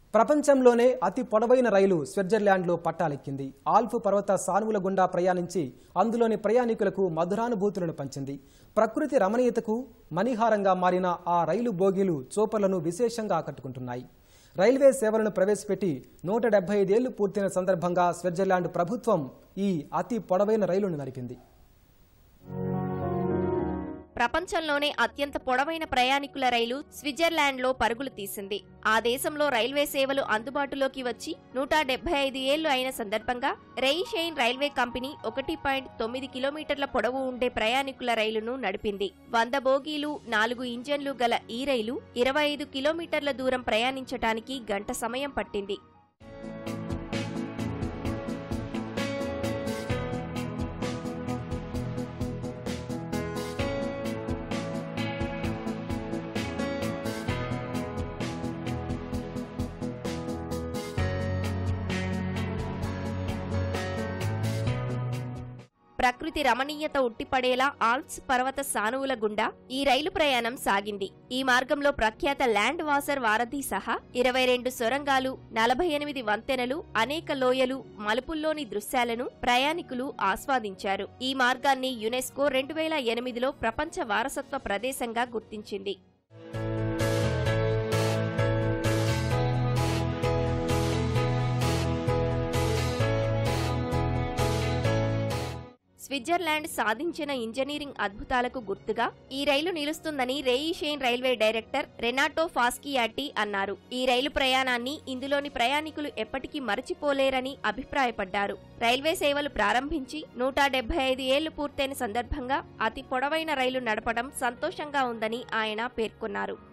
ప్రపంచంలోనే అతి పొడవైన రైలు స్విట్జర్లాండ్లో పట్టాలెక్కింది ఆల్ప్ పర్వత సానువుల గుండా ప్రయాణించి అందులోని ప్రయాణికులకు మధురానుభూతులను పంచింది ప్రకృతి రమణీయతకు మణిహారంగా మారిన ఆ రైలు బోగీలు చూపర్లను విశేషంగా ఆకట్టుకుంటున్నాయి రైల్వే సేవలను ప్రవేశపెట్టి నూట డెబ్బై ఐదేళ్లు పూర్తయిన సందర్భంగా స్విట్జర్లాండ్ ప్రభుత్వం ఈ అతి పొడవైన రైలును నడిపింది ప్రపంచంలోనే అత్యంత పొడవైన ప్రయాణికుల రైలు స్విట్జర్లాండ్లో పరుగులు తీసింది ఆ దేశంలో రైల్వే సేవలు అందుబాటులోకి వచ్చి నూట డెబ్బై ఐదు ఏళ్లు అయిన సందర్భంగా రెయిషెయిన్ రైల్వే కంపెనీ ఒకటి పాయింట్ తొమ్మిది కిలోమీటర్ల పొడవు ఉండే ప్రయాణికుల రైలును నడిపింది వంద బోగీలు నాలుగు ఇంజన్లు గల ఈ రైలు ఇరవై ఐదు కిలోమీటర్ల దూరం ప్రయాణించటానికి గంట సమయం పట్టింది ప్రకృతి రమణీయత ఉట్టిపడేలా ఆల్ప్స్ పర్వత సానువుల గుండా ఈ రైలు ప్రయాణం సాగింది ఈ మార్గంలో ప్రఖ్యాత ల్యాండ్ వాసర్ వారధి సహా ఇరవై రెండు సొరంగాలు నలభై ఎనిమిది వంతెనలు అనేక లోయలు మలుపుల్లోని దృశ్యాలను ప్రయాణికులు ఆస్వాదించారు ఈ మార్గాన్ని యునెస్కో రెండు వేల ఎనిమిదిలో ప్రపంచ వారసత్వ ప్రదేశంగా గుర్తించింది స్విట్జర్లాండ్ సాధించిన ఇంజనీరింగ్ అద్భుతాలకు గుర్తుగా ఈ రైలు నిలుస్తుందని Rhaetian railway director Renato Fasciati అన్నారు ఈ రైలు ప్రయాణాన్ని ఇందులోని ప్రయాణికులు ఎప్పటికీ మరచిపోలేరని అభిప్రాయపడ్డారు రైల్వే సేవలు ప్రారంభించి నూట డెబ్బై ఐదు ఏళ్లు పూర్తయిన సందర్భంగా అతి పొడవైన రైలు నడపడం సంతోషంగా ఉందని ఆయన పేర్కొన్నారు